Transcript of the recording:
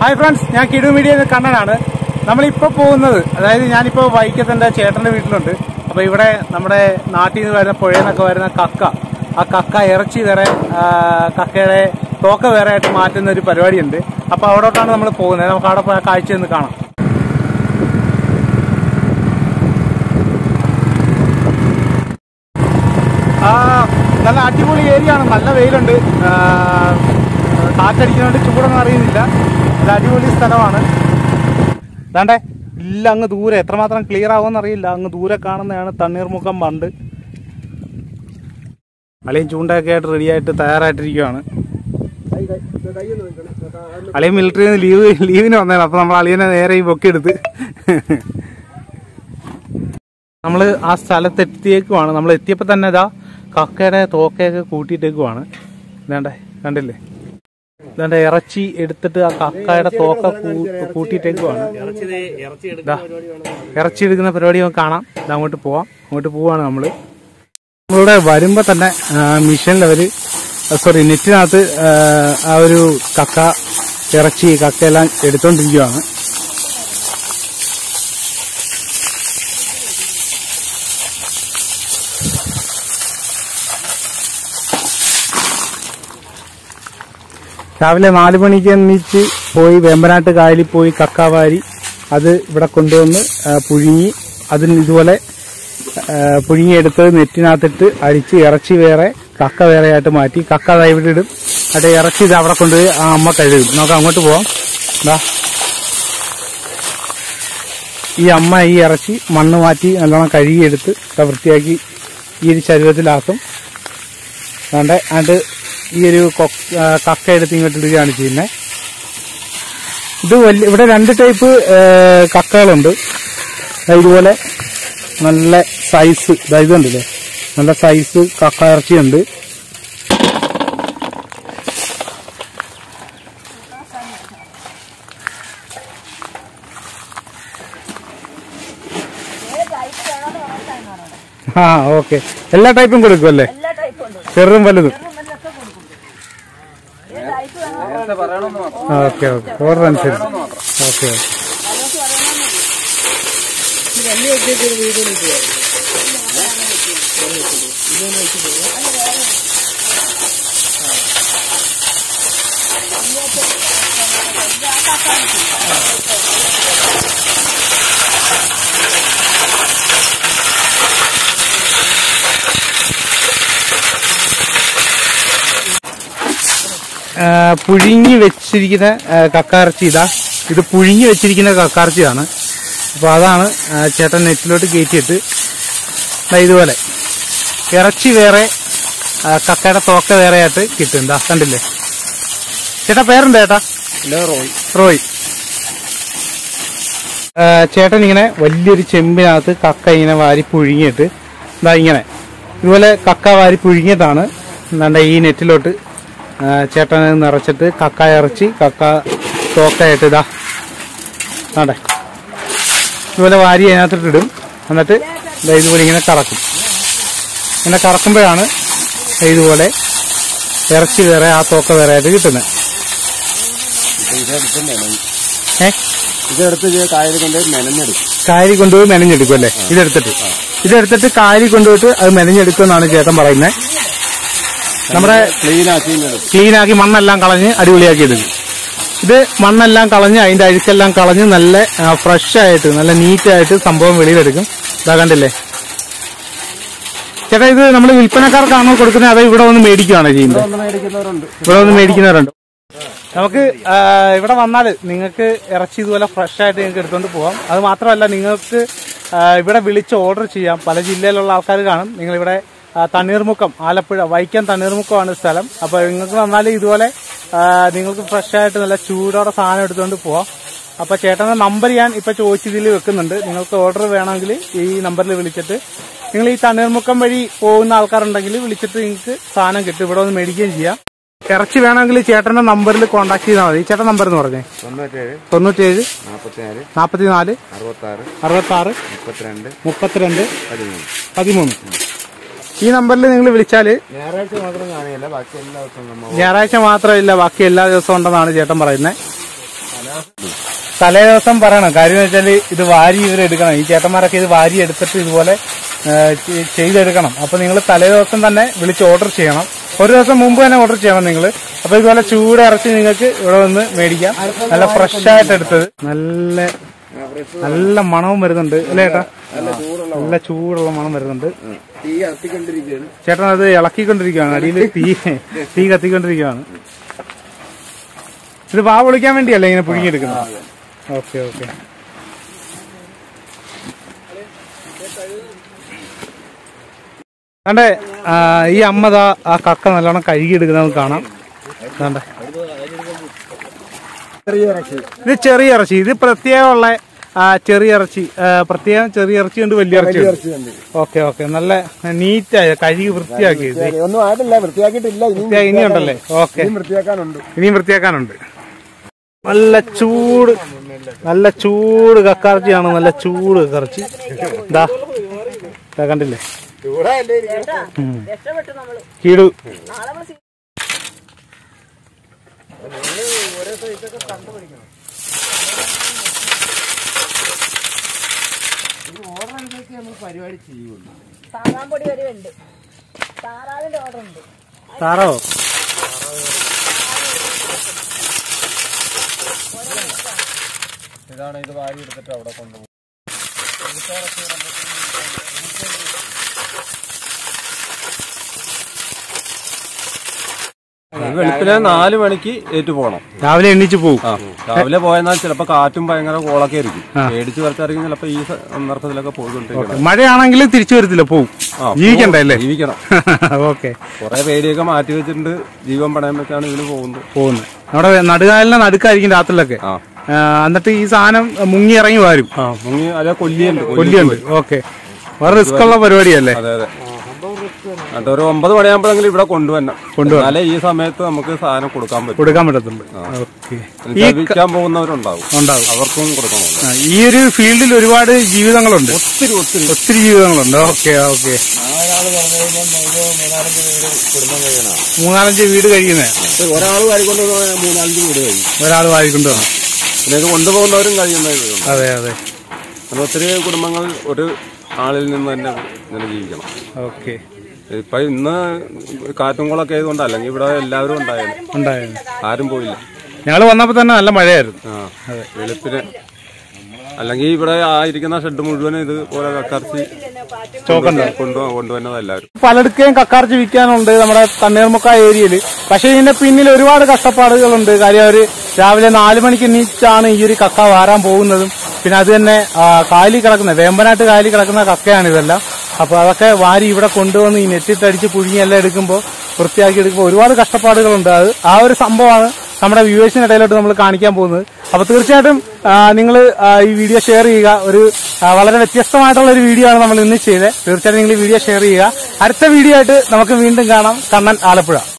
hi friends ഞാൻ കിടു media കണ്ണനാണ് നമ്മളിപ്പോൾ പോകുന്നത് അതായത് ഞാനിപ്പോൾ വൈക്കത്തിന്റെ ചേട്ടന്റെ വീട്ടിലുണ്ട് അപ്പോൾ ഇവിടെ നമ്മുടെ നാട്ടിൽ നിന്ന് വരുന്ന പുഴയിൽ നിന്നൊക്കെ വരുന്ന കക്ക ആ കക്ക ഇറച്ചി വേറെ ആ, കക്കയുടെ തോക്ക വേറെ ആയിട്ട് മാറ്റുന്ന ഒരു പരിപാടിയുണ്ട് അപ്പോൾ അവിടോട്ടാണ് നമ്മൾ പോകുന്നത് നമുക്ക് അവിടെ പോയി ആ കാഴ്ച ഒന്ന് കാണാം ആ നല്ല അടിപൊളി ഏരിയ ആണ് നല്ല വെയിലുണ്ട് ആ, കാറ്റടിക്കുന്നതുകൊണ്ട് ചൂടൊന്നും അറിയുന്നില്ല നല്ല അടിപൊളി സ്ഥലമാണ് ദാണ്ടേ ഇല്ല അങ്ങ് ദൂരെ എത്രമാത്രം ക്ലിയർ ആവുമെന്ന് അറിയില്ല അങ്ങ് ദൂരെ കാണുന്നതാണ് തണ്ണീർമുക്കം ബണ്ട് അളിയൻ ചൂണ്ടയൊക്കെ ആയിട്ട് റെഡി ആയിട്ട് തയ്യാറായിട്ടിരിക്കുകയാണ് അളിയൻ മിലിറ്ററിയിൽ നിന്ന് ലീവ് ലീവിന് വന്നതാണ് അപ്പൊ നമ്മൾ അളിയനെ നേരെ ഈ പൊക്കിയെടുത്ത് നമ്മൾ ആ സ്ഥലത്തെത്തിയേക്കുവാണ് നമ്മൾ എത്തിയപ്പോൾ തന്നെ ഇതാ കക്കയുടെ തോക്കയൊക്കെ കൂട്ടിയിട്ടേക്കുവാണ് ഇതാണ്ടേ കണ്ടില്ലേ ഇതാണ്ട് ഇറച്ചി എടുത്തിട്ട് ആ കക്കയുടെ തോക്ക കൂ- കൂട്ടിയിട്ടേക്കുവാണ് ദാ, ഇറച്ചി എടുക്കുന്ന പരിപാടി നമുക്ക് കാണാം ഇത് അങ്ങോട്ട് പോവാം അങ്ങോട്ട് പോവാണ് നമ്മള് നമ്മളിവിടെ വരുമ്പോ തന്നെ മിഷനിൽ അവര് സോറി നെറ്റിനകത്ത് ആ, ആ ഒരു കക്ക ഇറച്ചി കക്കയെല്ലാം എടുത്തോണ്ടിരിക്കുവാണ് രാവിലെ നാല് മണിക്ക് എണീച്ച് പോയി വേമ്പനാട്ട് കായലിൽ പോയി കക്ക വാരി അത് ഇവിടെ കൊണ്ടുവന്ന് ആ, പുഴുങ്ങി അതിന് ഇതുപോലെ ആ, പുഴുങ്ങിയെടുത്ത് നെറ്റിനകത്തിട്ട് അരിച്ച് ഇറച്ചി വേറെ കക്ക വേറെ ആയിട്ട് മാറ്റി കക്ക ദാ ഇവിടെ ഇടും എന്നിട്ട് ഇറച്ചി ഇത് അവിടെ കൊണ്ടുപോയി ആ അമ്മ കഴുകും നമുക്ക് അങ്ങോട്ട് പോവാം ദാ ഈ അമ്മ ഈ ഇറച്ചി മണ്ണ് മാറ്റി നല്ലോണം കഴുകിയെടുത്ത് ദാ വൃത്തിയാക്കി ഈ ഒരു ശരീരത്തിലാക്കും അതുകൊണ്ട് അത് ഈ ഒരു കൊ- ആ, കക്ക എടുത്ത് ഇങ്ങോട്ട് ഇടുകയാണ് ചെയ്യുന്നത് ഇത് വലിയ ഇവിടെ രണ്ട് ടൈപ്പ് ഏ, കക്കകളുണ്ട് ദാ ഇതുപോലെ നല്ല സൈസ് ദാ ഇത് കണ്ടില്ലേ നല്ല സൈസ് കക്ക ഇറച്ചിയുണ്ട് ആ ഓക്കെ എല്ലാ ടൈപ്പും കൊടുക്കും അല്ലേ എല്ലാ ടൈപ്പും ഉണ്ട് ചെറുതും വലുതും ചെറുമല്ലൊക്കെ കൊടുക്കും ഏത് ടൈപ്പ് വേണോ ഓക്കെ ഓക്കെ ഓർഡർ അനുസരിച്ച് ഓക്കെ ഓക്കെ അതൊക്കെ പറയണമെന്നില്ല ആ, പുഴുങ്ങി വെച്ചിരിക്കുന്ന ആ, കക്കാർച്ചി ഇതാ ഇത് പുഴുങ്ങി വെച്ചിരിക്കുന്ന കക്കാർച്ചിയാണ് അപ്പോൾ അതാണ് ആ, ചേട്ടൻ നെറ്റിലോട്ട് കയറ്റിയിട്ട് ദാ ഇതുപോലെ ഇറച്ചി വേറെ ആ, കക്കയുടെ തോക്ക വേറെ ആയിട്ട് കിട്ടും എന്താ കണ്ടില്ലേ ചേട്ടാ പേരുണ്ട് ചേട്ടാ റോയ് റോയ് ആ, ചേട്ടൻ ഇങ്ങനെ വലിയൊരു ചെമ്പിനകത്ത് കക്ക ഇങ്ങനെ വാരി പുഴുങ്ങിയിട്ട് ഇതാ ഇങ്ങനെ ഇതുപോലെ കക്ക വാരി പുഴുങ്ങിയിട്ടാണ് എന്താണ്ട് ഈ നെറ്റിലോട്ട് ആ, ചേട്ടൻ ഇത് നിറച്ചിട്ട് കക്ക ഇറച്ചി കക്ക തോക്കയായിട്ട് ഇതാ ആണ്ടെ ഇതുപോലെ വാരി അതിനകത്തിട്ട് ഇടും എന്നിട്ട് ദാ ഇതുപോലെ ഇങ്ങനെ കറക്കും ഇങ്ങനെ കറക്കുമ്പോഴാണ് ദാ ഇതുപോലെ ഇറച്ചി വേറെ ആ തോക്ക വേറെ ആയിട്ട് കിട്ടുന്നത് ഏ ഇതെടുത്ത് കായൽ കൊണ്ട് മെനഞ്ഞെടുക്കും കാരി കൊണ്ടുപോയി മെനഞ്ഞെടുക്കും അല്ലേ ഇതെടുത്തിട്ട് ഇതെടുത്തിട്ട് കാരി കൊണ്ടുപോയിട്ട് അത് മെനഞ്ഞെടുക്കും എന്നാണ് ചേട്ടൻ പറയുന്നത് നമ്മുടെ ക്ലീൻ ആക്കി എടുക്കും ക്ലീൻ ആക്കി മണ്ണെല്ലാം കളഞ്ഞ് അടിപൊളിയാക്കി എടുക്കും ഇത് മണ്ണെല്ലാം കളഞ്ഞ് അതിന്റെ അഴുക്കെല്ലാം കളഞ്ഞ് നല്ല ഫ്രഷ് ആയിട്ട് നല്ല നീറ്റ് ആയിട്ട് സംഭവം വെളിയിലെടുക്കും ഇതാ കണ്ടില്ലേ ചേട്ടാ ഇത് നമ്മൾ വിൽപ്പനക്കാർക്കാണോ കൊടുക്കുന്നത് അതോ ഇവിടെ വന്ന് മേടിക്കുകയാണോ ചെയ്യുന്നത് ഒന്ന് മേടിക്കുന്നവരുണ്ട് ഇവിടെ വന്ന് മേടിക്കുന്നവരുണ്ട് നമുക്ക് ആ, ഇവിടെ വന്നാൽ നിങ്ങൾക്ക് ഇറച്ചി ഇതുപോലെ ഫ്രഷ് ആയിട്ട് നിങ്ങൾക്ക് എടുത്തുകൊണ്ട് പോവാം അത് മാത്രമല്ല നിങ്ങൾക്ക് ആ, ഇവിടെ വിളിച്ച് ഓർഡർ ചെയ്യാം പല ജില്ലയിലുള്ള ആൾക്കാർ കാണും നിങ്ങളിവിടെ ആ, തണ്ണീർമുക്കം ആലപ്പുഴ വൈക്കം തണ്ണീർമുക്കമാണ് സ്ഥലം അപ്പോൾ നിങ്ങൾക്ക് വന്നാൽ ഇതുപോലെ ആ, നിങ്ങൾക്ക് ഫ്രഷ് ആയിട്ട് നല്ല ചൂടോടെ സാധനം എടുത്തുകൊണ്ട് പോവാം അപ്പോൾ ചേട്ടൻ്റെ നമ്പർ ഞാൻ ഇപ്പോൾ ചോദിച്ചതിൽ വെക്കുന്നുണ്ട് നിങ്ങൾക്ക് ഓർഡർ വേണമെങ്കിൽ ഈ നമ്പറിൽ വിളിച്ചിട്ട് നിങ്ങൾ ഈ തണ്ണീർമുക്കം വഴി പോകുന്ന ആൾക്കാരുണ്ടെങ്കിൽ വിളിച്ചിട്ട് നിങ്ങൾക്ക് സാധനം കിട്ടും ഇവിടെ ഒന്ന് മേടിക്കുകയും ചെയ്യാം ഇറച്ചി വേണമെങ്കിൽ ചേട്ടന്റെ നമ്പറിൽ കോൺടാക്ട് ചെയ്താൽ മതി ചേട്ടൻ നമ്പർ എന്ന് പറഞ്ഞേ തൊണ്ണൂറ്റേഴ് തൊണ്ണൂറ്റേഴ് നാൽപ്പത്തിനാല് നാൽപ്പത്തിനാല് അറുപത്തി ആറ് അറുപത്തി ആറ് മുപ്പത്തിരണ്ട് മുപ്പത്തിരണ്ട് പതിമൂന്ന് പതിമൂന്ന് ഈ നമ്പറിൽ നിങ്ങൾ വിളിച്ചാൽ ഞായറാഴ്ച മാത്രം കാണുകയില്ല ബാക്കി എല്ലാ ദിവസവും നമ്മൾ ഞായറാഴ്ച മാത്രമില്ല ബാക്കി എല്ലാ ദിവസവും ഉണ്ടെന്നാണ് ചേട്ടൻ പറയുന്നത് പല തലേ ദിവസം പറയണം കാര്യം എന്ന് വെച്ചാല് ഇത് വാരി ഇവരെടുക്കണം ഈ ചേട്ടന്മാരൊക്കെ ഇത് വാരി എടുത്തിട്ട് ഇതുപോലെ ആ, ചെ- ചെയ്തെടുക്കണം അപ്പൊ നിങ്ങൾ തലേ ദിവസം തന്നെ വിളിച്ച് ഓർഡർ ചെയ്യണം ഒരു ദിവസം മുമ്പ് തന്നെ ഓർഡർ ചെയ്യണം നിങ്ങൾ അപ്പൊ ഇതുപോലെ ചൂട് ഇറച്ചി നിങ്ങൾക്ക് ഇവിടെ വന്ന് മേടിക്കാം നല്ല ഫ്രഷ് ആയിട്ട് എടുത്തത് നല്ല നല്ല മണവും വരുന്നുണ്ട് അല്ലേ ചേട്ടാ നല്ല ചൂടുള്ള മണം വരുന്നുണ്ട് തീ കത്തിക്കൊണ്ടിരിക്കുകയാണ് ചേട്ടൻ അത് ഇളക്കിക്കൊണ്ടിരിക്കുകയാണ് അടിയിൽ തീ തീ കത്തിക്കൊണ്ടിരിക്കുകയാണ് ഇത് വാ പൊളിക്കാൻ വേണ്ടിയല്ലേ ഇങ്ങനെ പുഴുങ്ങിയെടുക്കുന്നത് ഓക്കെ ഓക്കെ കണ്ടേ ആ, ഈ അമ്മ ദാ ആ കക്ക നല്ലോണം കഴുകിയെടുക്കുന്നത് നമുക്ക് കാണാം കണ്ടേ ചെറിയ ഇറച്ചി ഇത് ചെറിയ ഇറച്ചി ഇത് പ്രത്യേകമുള്ള ആ, ചെറിയ ഇറച്ചി ആ, പ്രത്യേകം ചെറിയ ഇറച്ചി ഉണ്ട് വലിയ ഇറച്ചി ഉണ്ട് ഇറച്ചി ഉണ്ട് ഓക്കെ ഓക്കെ നല്ല നീറ്റായ കഴുകി വൃത്തിയാക്കി ഇത് ശരി, ഒന്നും ആയിട്ടില്ല വൃത്തിയാക്കിയിട്ടില്ല ഇനിയും വൃത്തിയാ- ഇനിയുണ്ടല്ലേ ഓക്കെ ഇനിയും വൃത്തിയാക്കാനുണ്ട് ഇനിയും വൃത്തിയാക്കാനുണ്ട് നല്ല ചൂട് നല്ല ചൂട് കക്കറച്ചിയാണ് നല്ല ചൂട് കക്കറച്ചി ഇതാ ഇതാ കണ്ടില്ലേ രക്ഷപ്പെട്ടു നമ്മള് കീടു നാളെ നമ്മള് സീ- പരിപാടി ചെയ്യുള്ളൂ താറാൻ പൊടി വരെ ഉണ്ട് താറാവിന്റെ ഓർഡർ ഉണ്ട് സാറോ ഇതാണ് ഇത് വാരി എടുത്തിട്ട് അവിടെ കൊണ്ടുപോകും വെളുപ്പിനെ നാല് മണിക്ക് ഏറ്റു പോകണം രാവിലെ എണ്ണീച്ച് പോകും ആ രാവിലെ പോയെന്നാൽ ചിലപ്പോ കാറ്റും ഭയങ്കര കോളൊക്കെ ആയിരിക്കും പേടിച്ച് വരച്ചിറങ്ങി ചിലപ്പോ ഈ സന്ദർഭത്തിലൊക്കെ പോയിക്കൊണ്ടിരിക്കണം മഴയാണെങ്കിൽ തിരിച്ചു വരത്തില്ല പോവും ആ, ജീവിക്കണ്ടേ അല്ലേ ജീവിക്കണം ഓക്കെ കുറെ പേടിയൊക്കെ മാറ്റി വെച്ചിട്ടുണ്ട് ജീവൻ പണയം വെച്ചാണ് ഇതിന് പോകുന്നത് പോകുന്നു നമ്മുടെ നടുകാലിനെ നടുക്കായിരിക്കും രാത്രിയിലൊക്കെ ആ ആ, എന്നിട്ട് ഈ സാധനം മുങ്ങി ഇറങ്ങി വരും ആ മുങ്ങി അല്ലെ കൊല്ലിയുണ്ട് കൊല്ലിയുണ്ട് ഓക്കെ വളരെ റിസ്ക് ഉള്ള പരിപാടിയല്ലേ അതെ അതെ എന്നിട്ട് ഒരു ഒമ്പത് മണിയാകുമ്പോഴെങ്കിലും ഇവിടെ കൊണ്ടുവരണം എന്നാലേ ഈ സമയത്ത് നമുക്ക് സാധനം കൊടുക്കാൻ പറ്റും കൊടുക്കാൻ പറ്റത്തുള്ളൂ ഓക്കെ എന്നുവെച്ചാ വിൽക്കാൻ പോകുന്നവരുണ്ടാവും ഉണ്ടാവും അവർക്കും കൊടുക്കണമല്ലോ ആ, ഈ ഒരു ഫീൽഡിൽ ഒരുപാട് ജീവിതങ്ങളുണ്ട് ഒത്തിരി ഒത്തിരി ഒത്തിരി ജീവിതങ്ങളുണ്ട് ഓക്കെ ഓക്കെ ഒരാൾ പറഞ്ഞു കഴിഞ്ഞാൽ മൂന്നാലഞ്ച് വീട് കുടുംബം കഴിയണം മൂന്നാലഞ്ച് വീട് കഴിയുന്നത് ഒരാൾ വാരിക്കൊണ്ട് പോയാൽ മൂന്നാലഞ്ച് വീട് കഴിയും ഒരാൾ വായിക്കൊണ്ട് വന്നു പിന്നെ ഇത് കൊണ്ടുപോകുന്നവരും കഴിയുന്ന വീടുണ്ട് അതെ അതെ അങ്ങനെ ഒത്തിരി കുടുംബങ്ങൾ ഒരു ആളിൽ നിന്ന് തന്നെ ഇങ്ങനെ ജീവിക്കണം ഓക്കെ ഇപ്പൊ ഇന്ന് കാറ്റും കുളമൊക്കെ ആയതുകൊണ്ട് അല്ലെങ്കിൽ ഇവിടെ എല്ലാവരും ഉണ്ടായിരുന്നു ഉണ്ടായിരുന്നു ആരും പോയില്ല ഞങ്ങൾ വന്നപ്പോ തന്നെ നല്ല മഴയായിരുന്നു ആ വെളുപ്പിന് അല്ലെങ്കിൽ ഇവിടെ ആയിരിക്കുന്ന ഷെഡ് മുഴുവൻ ഇതുപോലെ കക്കറച്ചി കൊണ്ടു കൊണ്ടുവന്നത് എല്ലാവരും പലയിടക്കുകയും കക്കാർച്ച് വിൽക്കാനുണ്ട് നമ്മുടെ തണ്ണീർമുക്ക ഏരിയയിൽ പക്ഷെ ഇതിന്റെ പിന്നിൽ ഒരുപാട് കഷ്ടപ്പാടുകളുണ്ട് കാര്യം അവര് രാവിലെ നാലു മണിക്ക് എണീച്ചാണ് ഈ ഒരു കക്ക വാരാൻ പോകുന്നതും പിന്നെ അത് തന്നെ ആ, കാലി കിടക്കുന്ന വേമ്പനാട്ട് കാലി കിടക്കുന്ന കക്കയാണ് ഇതെല്ലാം അപ്പൊ അതൊക്കെ വാരി ഇവിടെ കൊണ്ടുവന്ന് ഈ നെറ്റിട്ടടിച്ച് പുഴുങ്ങി എല്ലാം എടുക്കുമ്പോൾ വൃത്തിയാക്കി എടുക്കുമ്പോൾ ഒരുപാട് കഷ്ടപ്പാടുകളുണ്ട് അത് ആ ഒരു സംഭവമാണ് നമ്മുടെ വ്യൂവേഴ്സിനിടയിലോട്ട് നമ്മൾ കാണിക്കാൻ പോകുന്നത് അപ്പൊ തീർച്ചയായിട്ടും നിങ്ങൾ ഈ വീഡിയോ ഷെയർ ചെയ്യുക ഒരു ആ, വളരെ വ്യത്യസ്തമായിട്ടുള്ള ഒരു വീഡിയോ ആണ് നമ്മൾ ഇന്ന് ചെയ്തത് തീർച്ചയായിട്ടും നിങ്ങൾ ഈ വീഡിയോ ഷെയർ ചെയ്യുക അടുത്ത വീഡിയോ ആയിട്ട് നമുക്ക് വീണ്ടും കാണാം കണ്ണൻ ആലപ്പുഴ